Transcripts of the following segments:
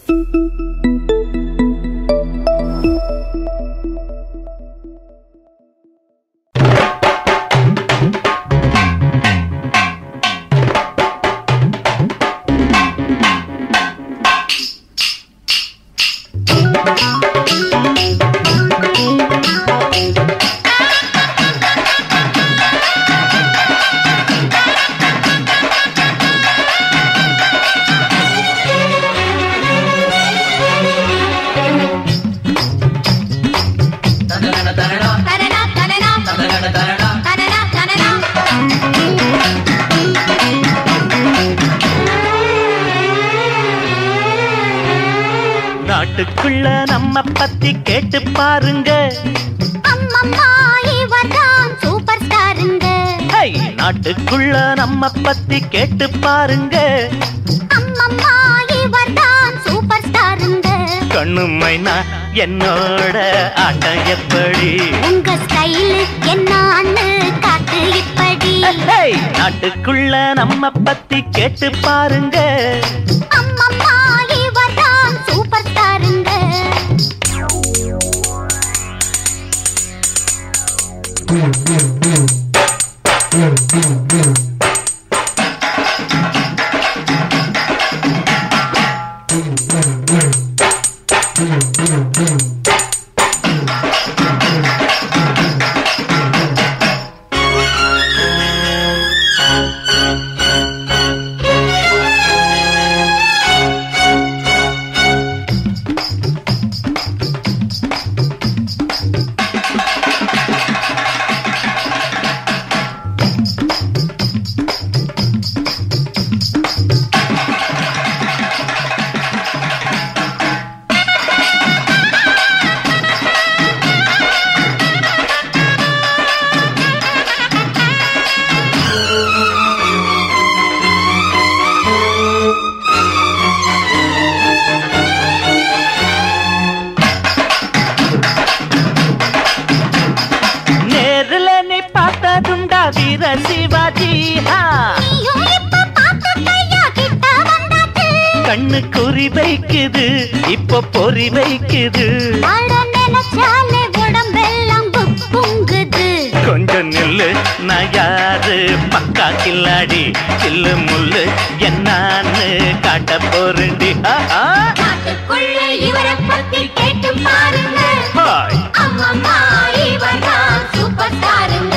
தனன தனனா தனனா தனனா தனன தனனா தனனா தனனா நாட்டுக்குள்ள நம்ம பத்தி கேட்டு பாருங்க அம்மம்மா இவர்தான் சூப்பர் ஸ்டாருங்க ஹை! நாட்டுக்குள்ள நம்ம பத்தி கேட்டு பாருங்க அம்மம்மா இவர்தான் சூப்பர் ஸ்டாருங்க கண்ணு மைனா என்னோட ஆட்டம் எப்படி உங்க ஸ்டைல் என்னான்னு காட்டு இப்படி ஹை! நாட்டுக்குள்ள நம்ம பத்தி கேட்டு பாருங்க அம்மம்மா இவர்தான் சூப்பர் ஸ்டாருங்க நேருல நீ பார்த்ததுண்டா வீர சிவாஜி ஹா! நீயும் இப்ப பார்த்துட்டயா கிட்ட வந்தாச்சு கண்ணு குறி வைக்குது இப்ப பொறி வைக்குது அட நினைச்சாலே உடம்பெல்லாம் பொங்குது கொஞ்சம் நில்லு நான் யாரு பக்கா கில்லாடி சில்லு முள்ளு என்னான்னு காட்ட போறண்டி நாட்டுக்குள்ள இவரை பத்தி கேட்டு பாருங்க ஹாய் அம்மம்மா இவர்தான் சூப்பர் ஸ்டாருங்க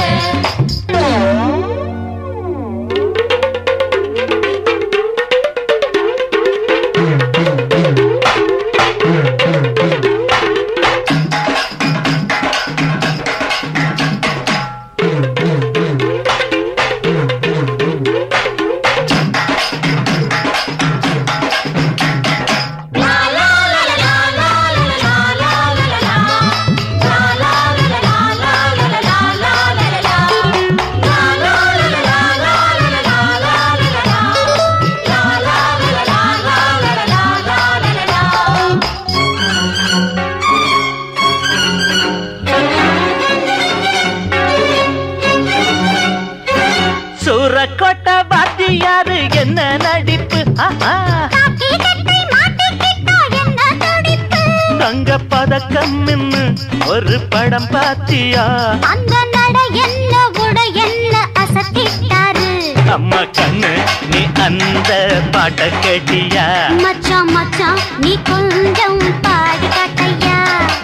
சூரக்கோட்டை வாத்தியாரு என்ன நடிப்பு ஆஹா. காக்கி கட்டை மாட்டிக்கிட்டா என்ன துடிப்பு தங்க பதக்கம் நின்னு ஒரு படம் பாத்தியா அந்த நட என்ன உட என்ன அசத்திட்டாரு அம்மா கண்ணு நீ அந்த பாட்ட கேட்டியா மச்சான் மச்சான் நீ கொஞ்சம் பாடி காட்டையா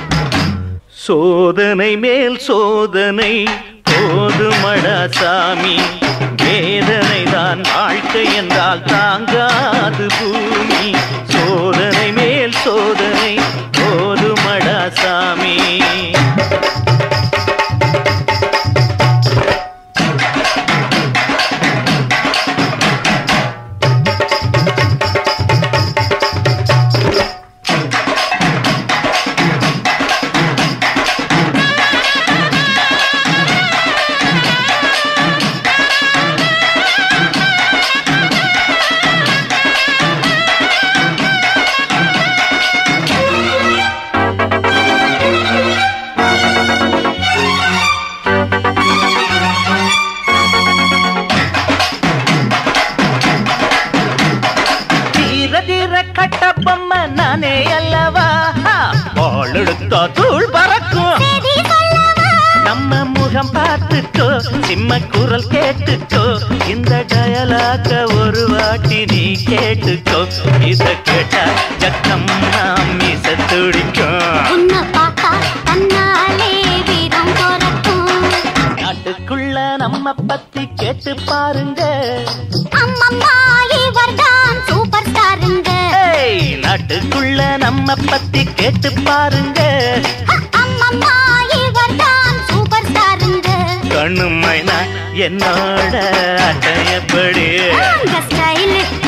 சோதனை மேல் சோதனை போதுமடா சாமி வேதனை தான் வாழ்க்கை என்றால் தாங்காது பூமி சோதனை மேல் சோதனை போதுமடா சாமி கொடுத்தா தூள் பறக்கும் செய்தி சொல்லவா நம்ம முகம் பார்த்துக்கோ சிம்ம குரல் கேட்டுக்கோ இந்த டயலாக ஒரு வாட்டி நீ கேட்டுக்கோ இத கேட்டா ஜக்கம் நாம் மீச துடிக்கும் உன்னை பார்த்தா தன்னாலே வீரம் பிறக்கும் நாட்டுக்குள்ள நம்ம பத்தி கேட்டு பாருங்க அம்மம்மா இவர்தான் சூப்பர் ஸ்டாருங்க ஏய், நாட்டுக்குள்ள நம்ம பத்தி கேட்டு பாருங்க அம்மம்மா இவர்தான் சூப்பர் ஸ்டாருங்க கண்ணு மைனா என்னோட அட்டையப்படி உங்க ஸ்டைலு